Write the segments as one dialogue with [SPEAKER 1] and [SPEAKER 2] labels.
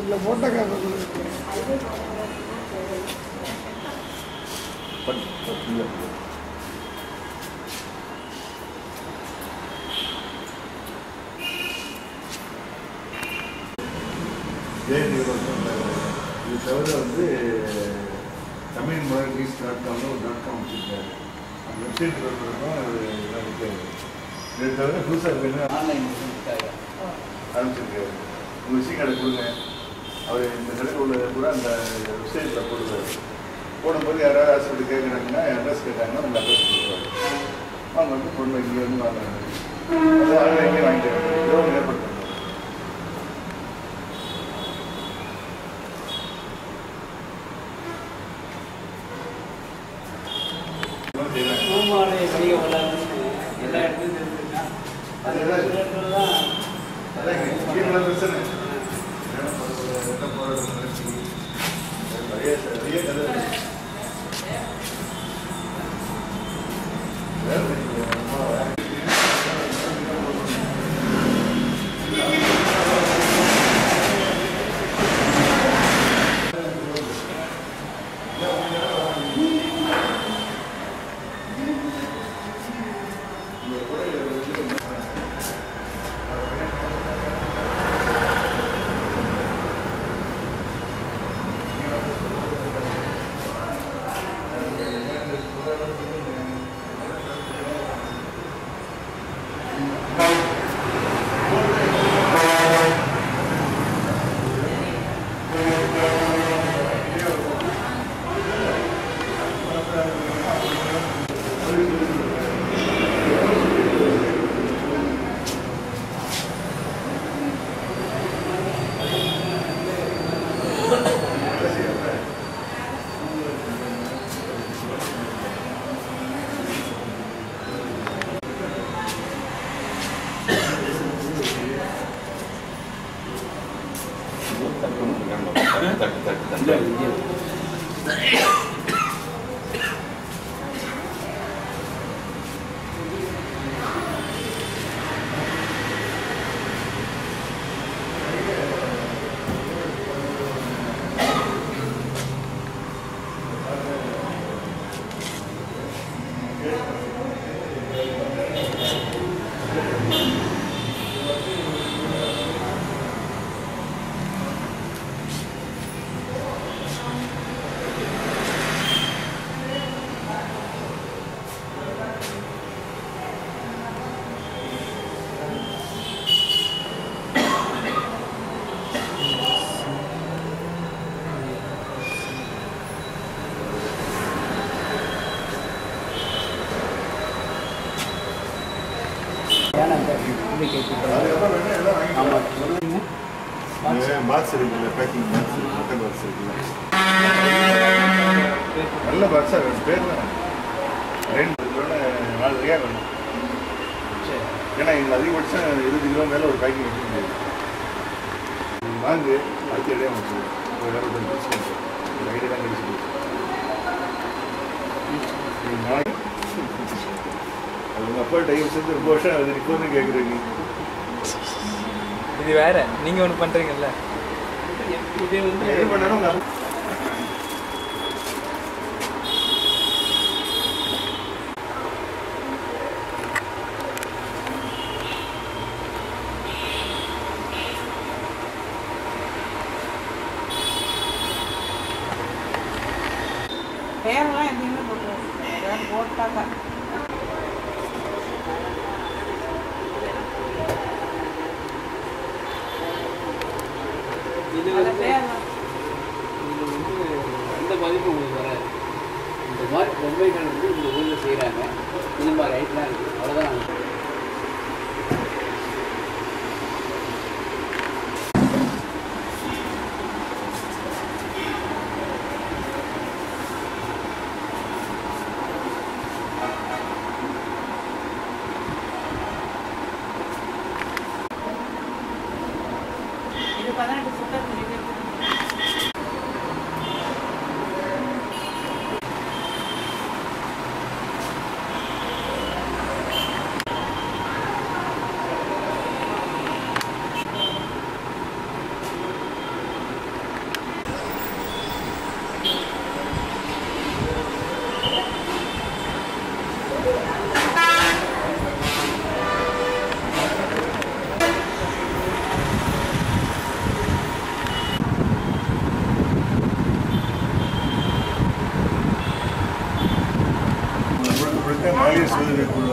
[SPEAKER 1] இந்த ஃபோட்டோக்காரர்
[SPEAKER 2] ஜெயந்தி இது தவிர வந்து தமிழ் மொழி நியூஸ் டாட் காம்னு ஒரு டாட் காம் வச்சுருக்காரு அந்த வெப்சைட் இருக்கிறதும் இருக்கு இது தவிர புதுசாக இருக்குன்னு
[SPEAKER 3] ஆன்லைன்
[SPEAKER 2] ஆரம்பிச்சிருக்காரு உங்கள் விஷயம் கடை கொடுங்க அவர் இந்த கடையில் உள்ளதை கூட அந்த வெப்சைட்டில் போடுவார் போடும்போது யாராவது ஹாஸ்பிட்டல் கேட்குறாங்கன்னா அட்ரஸ் கேட்டாங்கன்னா உங்கள் அட்ரஸ் கொடுக்குறாரு அவங்க வந்து பொண்ணு இங்கே வந்து வாங்குறாங்க அதை அவங்க இங்கே வாங்கிக்கிறாங்க ஏதோ ஒன்று ஏற்படுத்துறாங்க இதெல்லாம் செய்றாங்க.
[SPEAKER 3] பூமாலை வணிக வளாகம்னு எல்லா இடத்துலையும் தெரிஞ்சிருக்கா அது
[SPEAKER 2] அதுதான்
[SPEAKER 3] சில இடத்துல தான்
[SPEAKER 2] அதான் இங்க கீழே பிரச்சனை. இடம் போடுறது, இடம் போடுறது நடத்தி, நிறைய நிறைய கதை இருக்கு. வேற இல்லை, நம்ம அதுக்கப்புறம் வேணா எல்லாம் வாங்கிக்கலாம்.
[SPEAKER 3] ஆமாம் சொல்லுங்க
[SPEAKER 2] இந்த பாக்ஸ் இருக்குல்ல பேக்கிங் பாக்ஸ் மட்டன் பாக்ஸ் இருக்குல்ல நல்ல பாக்ஸாக வேணும் பேர் தான் ரெண்டு கிலோன்னு நாலு வகையாக வேணும்
[SPEAKER 3] சரி
[SPEAKER 2] ஏன்னா எங்களுக்கு அதிகபட்சம் இருபது கிலோ மேலே ஒரு பேக்கிங் வைக்க முடியாது நீங்க வாங்கு அடுத்த இடையே வந்து ஒரு இருபது பிடிச்சி ஒரு ஐடியா தான் கிடைச்சி நீங்க நாளைக்கு அது உங்கள் அப்பா டைம் சேர்ந்து ரொம்ப வருஷம் அது நிற்கணும்னு கேட்குறீங்க
[SPEAKER 4] இது வேற நீங்க ஒண்ணு பண்றீங்கல்ல
[SPEAKER 3] இது வந்து
[SPEAKER 2] எது பண்ணாலும் உங்கள் அப்பா
[SPEAKER 5] பேரெல்லாம் எதுவுமே போட்டுருவோம் பேர் போட்டாக்கா
[SPEAKER 3] இது
[SPEAKER 5] அந்த
[SPEAKER 3] வந்து
[SPEAKER 5] பேர்லாம்
[SPEAKER 3] இது வந்து எந்த மதிப்பும் உங்களுக்கு வராது இந்த மாதிரி பொம்மைகள் வந்து இந்த ஊரில் செய்கிறாங்க இந்த மாதிரி ஐட்டம்லாம் இருக்குது அவ்வளோதான்
[SPEAKER 5] இது பதினெட்டு சுத்தம் இருக்கு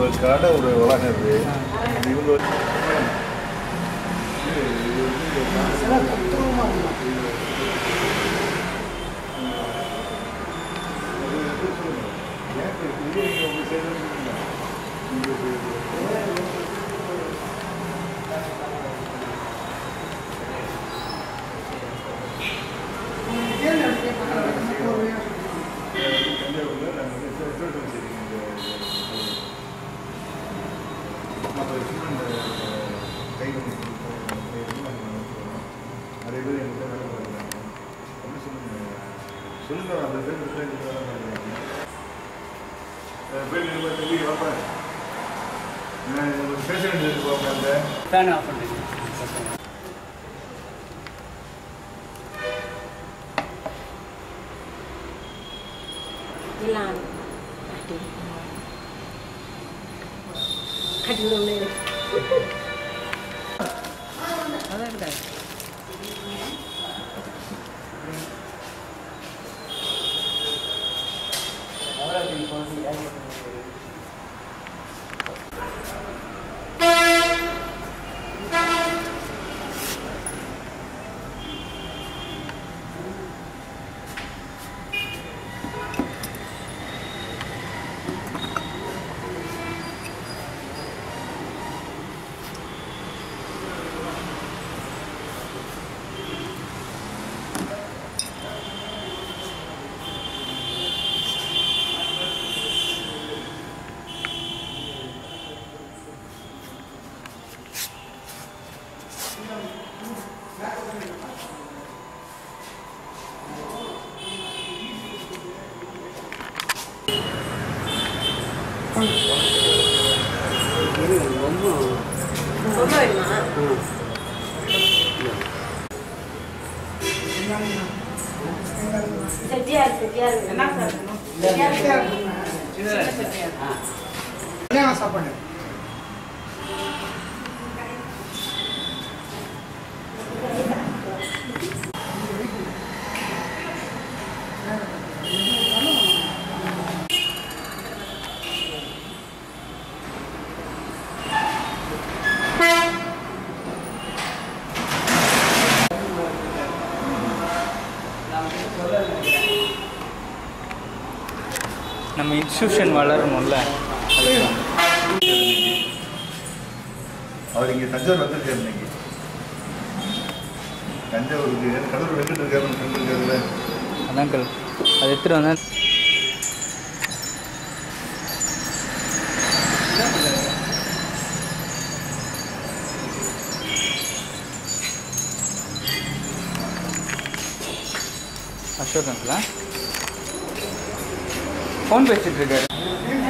[SPEAKER 2] ஒரு கடை ஒரு வளாகம் இருக்குது இவங்க வந்து- இது- இது வந்து அது எப்படி சொல்லுங்க? ஏன் இப்ப இது நீங்க உங்க side ல இருக்கீங்க? உங்க side ல. தஞ்சாவூர்ல நாங்க வந்து எத்தனை எத்தனை வச்சிருக்கீங்க இந்த அப்புறம் சும்மா இந்த கை வந்து நிறைய பேர் எங்கிட்ட வேலை பார்க்குறாங்க அப்படி சொல்லுங்க சொல்லுங்க அந்த பேர் எங்கிட்ட வேலை பார்க்குறாங்க பேர் நீங்கள் சொல்லி பார்ப்பேன் பேச வேண்டியது பார்ப்பேன் அந்த
[SPEAKER 3] ஃபேன் ஆஃப் பண்ணுறீங்க
[SPEAKER 1] Milan. Aduh. Aduh, Lele.
[SPEAKER 5] அதான் இருக்காது
[SPEAKER 3] ரொம்ப
[SPEAKER 1] ரொம்ப வேணுமா செட்டியார் செட்டியார்
[SPEAKER 5] என்ன சார் வேணும்?
[SPEAKER 1] செட்டியார்
[SPEAKER 3] சின்னதாக இருக்கு ஆ
[SPEAKER 6] கல்யாண சாப்பாடு
[SPEAKER 4] நம்ம இன்ஸ்டியூஷன் வளரணும்ல அதுதான்
[SPEAKER 2] அவர் இங்கே தஞ்சாவூர் வந்திருக்காரு இன்னைக்கு தஞ்சாவூருக்கு கடலூர் வெங்கட் இருக்காருன்னு சொல்லியிருக்காருல்ல
[SPEAKER 4] அதான்கள் அது எடுத்துகிட்டு வந்தேன் அசோக் அங்கிளா ஃபோன் பேசிட்டு இருக்காரு